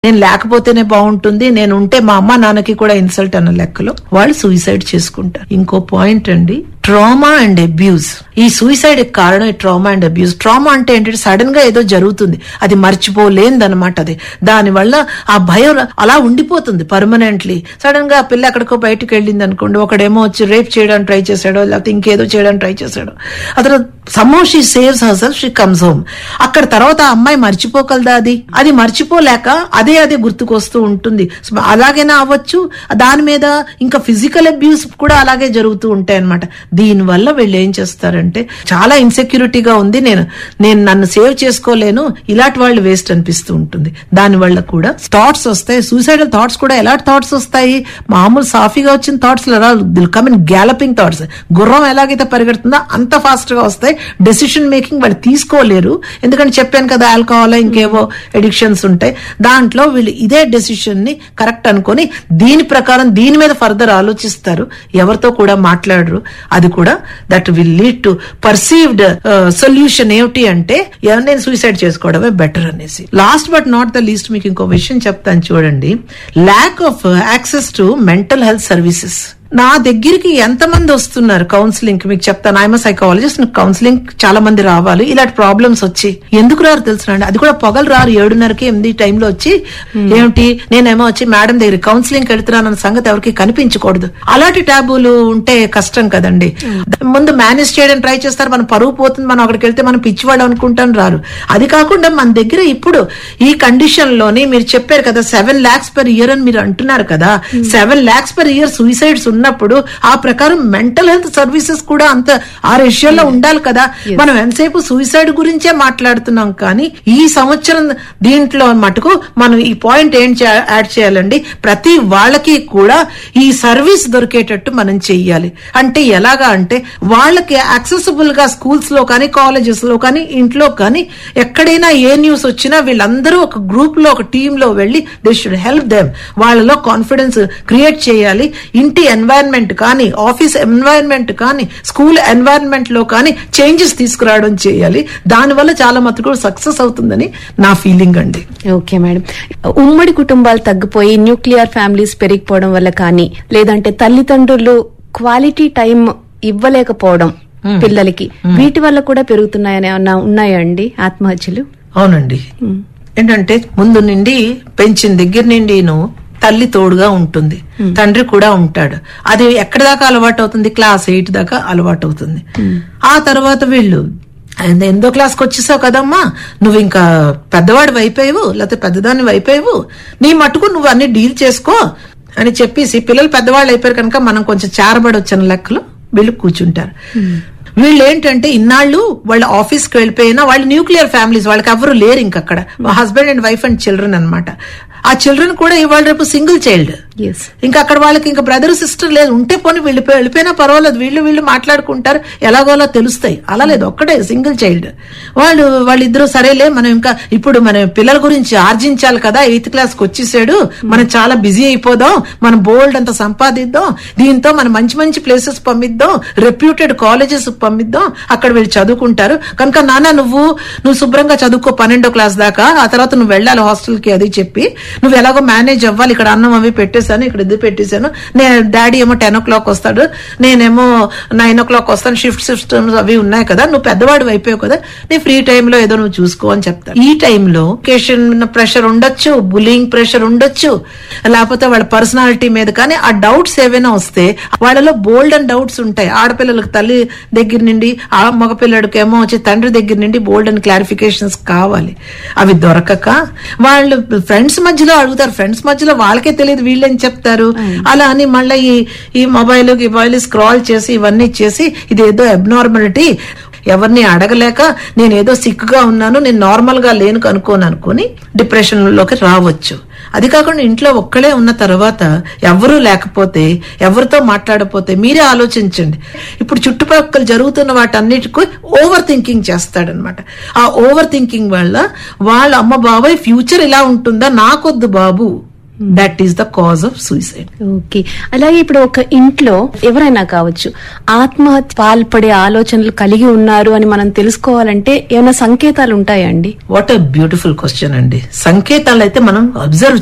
నేను లేకపోతేనే బాగుంటుంది నేను ఉంటే మా అమ్మ నాన్నకి కూడా ఇన్సల్ట్ అన్న లెక్కలో వాళ్ళు సూసైడ్ చేసుకుంటారు ఇంకో పాయింట్ అండి ట్రామా అండ్ అబ్యూస్ ఈ సూసైడ్ కారణం ఈ ట్రామా అండ్ అబ్యూస్ ట్రామా అంటే ఏంటంటే సడన్ గా ఏదో జరుగుతుంది అది మర్చిపోలేదన్నమాట అది దాని వల్ల ఆ భయం అలా ఉండిపోతుంది పర్మనెంట్లీ సడన్ గా ఆ పిల్ల ఎక్కడికో బయటకు వెళ్ళింది అనుకోండి ఒకడేమో వచ్చి రేప్ చేయడానికి ట్రై చేశాడో లేకపోతే ఇంకేదో చేయడానికి ట్రై చేశాడో అతను somehow she saves her she comes home అక్కడ తర్వాత ఆ అమ్మాయి మర్చిపోగలదా అది అది మర్చిపోలేక అదే అదే గుర్తుకొస్తూ ఉంటుంది సో అలాగైనా అవ్వచ్చు దాని మీద ఇంకా ఫిజికల్ అబ్యూస్ కూడా అలాగే జరుగుతూ ఉంటాయి అనమాట దీని వల్ల వీళ్ళు ఏం చేస్తారంటే చాలా ఇన్సెక్యూరిటీగా ఉంది నేను నేను నన్ను సేవ్ చేసుకోలేను ఇలాంటి వాళ్ళు వేస్ట్ అనిపిస్తూ ఉంటుంది దాని వల్ల కూడా థాట్స్ వస్తాయి సూసైడల్ థాట్స్ కూడా ఎలాంటి థాట్స్ వస్తాయి మామూలు సాఫీగా వచ్చిన thoughts come in galloping thoughts గుర్రం ఎలాగైతే పరిగెడుతుందో అంత ఫాస్ట్ గా వస్తాయి డెసిషన్ మేకింగ్ వాళ్ళు తీసుకోలేరు ఎందుకంటే చెప్పాను కదా ఆల్కహాల్ ఇంకేవో ఎడిక్షన్స్ ఉంటాయి దాంట్లో వీళ్ళు ఇదే డెసిషన్ ని కరెక్ట్ అనుకొని దీని ప్రకారం దీని మీద ఫర్దర్ ఆలోచిస్తారు ఎవరితో కూడా మాట్లాడరు అది కూడా that will lead to perceived solution ఏమిటి అంటే "ఎవ- నేను సూసైడ్ చేసుకోవడమే బెటర్ అనేసి last but not the least మీకు ఇంకో విషయం చెప్తాను చూడండి lack of access to mental health services నా దగ్గరికి ఎంతమంది వస్తున్నారు కౌన్సిలింగ్ మీకు చెప్తాను ఐఎమ్ సైకాలజిస్ట్ కౌన్సిలింగ్ చాలా మంది రావాలి ఇలాంటి ప్రాబ్లమ్స్ వచ్చి ఎందుకు రారు తెలుసునండి అది కూడా పొగలు రారు ఏడున్నరకి ఎనిమిది టైంలో వచ్చి ఏమిటి నేనేమో వచ్చి మేడం దగ్గర కౌన్సిలింగ్ వెళ్తున్నానన్న సంగతి ఎవరికి కనిపించకూడదు అలాంటి ట్యాబులు ఉంటే కష్టం కదండి ముందు మేనేజ్ చేయడానికి ట్రై చేస్తారు మనం పరువు పోతుంది మనం అక్కడికి వెళ్తే మనం పిచ్చివాడు అనుకుంటాం రారు అది కాకుండా మన దగ్గర ఇప్పుడు ఈ కండిషన్ లోని మీరు చెప్పారు కదా సెవెన్ లాక్స్ పర్ ఇయర్ అని మీరు అంటున్నారు కదా seven lakhs per year suicides ఉన్నప్పుడు ఆ ప్రకారం మెంటల్ హెల్త్ సర్వీసెస్ కూడా అంత ఆ రేషియోలో ఉండాలి కదా మనం ఎంతసేపు సూసైడ్ గురించే మాట్లాడుతున్నాం కానీ ఈ సంవత్సరం దీంట్లో మటుకు మనం ఈ పాయింట్ ఏం చే- యాడ్ చేయాలండి ప్రతి వాళ్ళకి కూడా ఈ సర్వీస్ దొరికేటట్టు మనం చెయ్యాలి అంటే ఎలాగా అంటే వాళ్ళకి యాక్సెసిబుల్ గా స్కూల్స్ లో కానీ కాలేజెస్ లో కానీ ఇంట్లో కానీ ఎక్కడైనా ఏ న్యూస్ వచ్చినా వీళ్ళందరూ ఒక గ్రూప్ లో ఒక టీమ్ లో వెళ్ళి దే షుడ్ హెల్ప్ దెమ్ వాళ్ళలో కాన్ఫిడెన్స్ క్రియేట్ చేయాలి ఇంటి ఎన్వైరన్మెంట్ కానీ ఆఫీస్ ఎన్వైరన్మెంట్ కానీ స్కూల్ ఎన్వైరన్మెంట్ లో కానీ చేంజెస్ తీసుకురావడం చేయాలి దానివల్ల చాలా మటుకు సక్సెస్ అవుతుందని నా ఫీలింగ్ అండి ఓకే మేడం ఉమ్మడి కుటుంబాలు తగ్గిపోయి న్యూక్లియర్ ఫ్యామిలీస్ పెరిగిపోవడం వల్ల కానీ లేదంటే తల్లిదండ్రులు క్వాలిటీ టైం ఇవ్వలేకపోవడం పిల్లలకి వీటి వల్ల కూడా పెరుగుతున్నాయని ఏమన్నా ఉన్నాయా అండి ఆత్మహత్యలు అవునండి ఏంటంటే ముందు నుండి పెంచిన దగ్గర నుండి తల్లి తోడుగా ఉంటుంది తండ్రి కూడా ఉంటాడు అది ఎక్కడి దాకా అలవాటు అవుతుంది క్లాస్ ఎయిట్ దాకా అలవాటు అవుతుంది ఆ తర్వాత వీళ్ళు ఆయన ఎనిమిదో క్లాస్కి వచ్చేసావు కదమ్మా నువ్వు ఇంకా పెద్దవాడు అయిపోయావు లేకపోతే పెద్దదాన్ని అయిపోయావు నీ మటుకు నువ్వు అన్ని డీల్ చేసుకో అని చెప్పేసి పిల్లలు పెద్దవాళ్ళు అయిపోయారు కనుక మనం కొంచెం చారబడి వచ్చిన లెక్కలో వీళ్ళు కూర్చుంటారు వీళ్ళు ఏంటంటే ఇన్నాళ్ళు వాళ్ళ ఆఫీస్కి వెళ్ళిపోయినా వాళ్ళు న్యూక్లియర్ ఫ్యామిలీస్ వాళ్ళకి ఎవరు లేరు ఇంక అక్కడ husband and wife and children అన్నమాట ఆ చిల్డ్రన్ కూడా ఇవాళ రేపు సింగిల్ చైల్డ్ ఎస్ ఇంకా అక్కడ వాళ్ళకి ఇంకా బ్రదర్ సిస్టర్ లేదు ఉంటే పోనీ వెళ్ళిపోయి వెళ్ళిపోయినా పర్వాలేదు వీళ్ళు వీళ్ళు మాట్లాడుకుంటారు ఎలాగోలా తెలుస్తాయి అలా లేదు ఒక్కడే సింగిల్ చైల్డ్ వాళ్ళు వాళ్ళిద్దరూ సరేలే మనం ఇంకా ఇప్పుడు మన పిల్లల గురించి ఆర్జించాలి కదా ఎయిత్ క్లాస్ కి వచ్చేసాడు మనం చాలా బిజీ అయిపోదాం మనం బోల్డ్ అంత సంపాదిద్దాం దీంతో మనం మంచి మంచి ప్లేసెస్ పంపిద్దాం రెప్యూటెడ్ కాలేజెస్ పంపిద్దాం అక్కడ వీళ్ళు చదువుకుంటారు కనుక నాన్న నువ్వు నువ్వు శుభ్రంగా చదువుకో పన్నెండో క్లాస్ దాకా ఆ తర్వాత నువ్వు వెళ్ళాలి హాస్టల్ కి అది చెప్పి నువ్వు ఎలాగో మేనేజ్ అవ్వాలి ఇక్కడ అన్నం అవి పెట్టేశాను ఇక్కడ ఇది పెట్టేశాను నేను డాడీ ఏమో టెన్ ఓ క్లాక్ వస్తాడు నేనేమో నైన్ ఓ క్లాక్ వస్తాను షిఫ్ట్ సిస్టమ్స్ అవి ఉన్నాయి కదా నువ్వు పెద్దవాడు అయిపోయావు కదా నీ ఫ్రీ టైంలో ఏదో నువ్వు చూసుకో అని చెప్తాను ఈ టైంలో ఎడ్యుకేషన్ ప్రెషర్ ఉండొచ్చు బులింగ్ ప్రెషర్ ఉండొచ్చు లేకపోతే వాళ్ళ పర్సనాలిటీ మీద కానీ ఆ డౌట్స్ ఏవైనా వస్తే వాళ్ళలో బోల్డ్ అండ్ డౌట్స్ ఉంటాయి ఆడపిల్లలకు తల్లి దగ్గర నుండి ఆ మగపిల్లడికి ఏమో వచ్చి తండ్రి దగ్గర నుండి బోల్డ్ అండ్ క్లారిఫికేషన్స్ కావాలి అవి దొరకక వాళ్ళు ఫ్రెండ్స్ మధ్యలో అడుగుతారు ఫ్రెండ్స్ మధ్యలో వాళ్ళకే తెలియదు వీళ్ళేం చెప్తారు అలా అని మళ్ళీ ఈ ఈ మొబైల్ మొబైల్ స్క్రాల్ చేసి ఇవన్నీ చేసి ఇది ఏదో అబ్నార్మాలిటీ ఎవరిని అడగలేక నేను ఏదో సిక్ గా ఉన్నాను నేను నార్మల్ గా లేను అనుకోను అనుకుని డిప్రెషన్ లోకి రావచ్చు అది కాకుండా ఇంట్లో ఒక్కడే ఉన్న తర్వాత ఎవరూ లేకపోతే ఎవరితో మాట్లాడపోతే మీరే ఆలోచించండి ఇప్పుడు చుట్టుపక్కల జరుగుతున్న వాటన్నిటికీ ఓవర్ థింకింగ్ చేస్తాడనమాట ఆ ఓవర్ థింకింగ్ వల్ల వాళ్ళ అమ్మ బాబాయ్ ఫ్యూచర్ ఇలా ఉంటుందా నాకొద్దు బాబు that is the cause of suicide okay అలాగే ఇప్పుడు ఒక ఇంట్లో ఎవరైనా కావచ్చు ఆత్మహత్య పాల్పడే ఆలోచనలు కలిగి ఉన్నారు అని మనం తెలుసుకోవాలంటే ఏమైనా సంకేతాలు ఉంటాయండి వాట్ అ బ్యూటిఫుల్ క్వశ్చన్ అండి సంకేతాలు అయితే మనం అబ్జర్వ్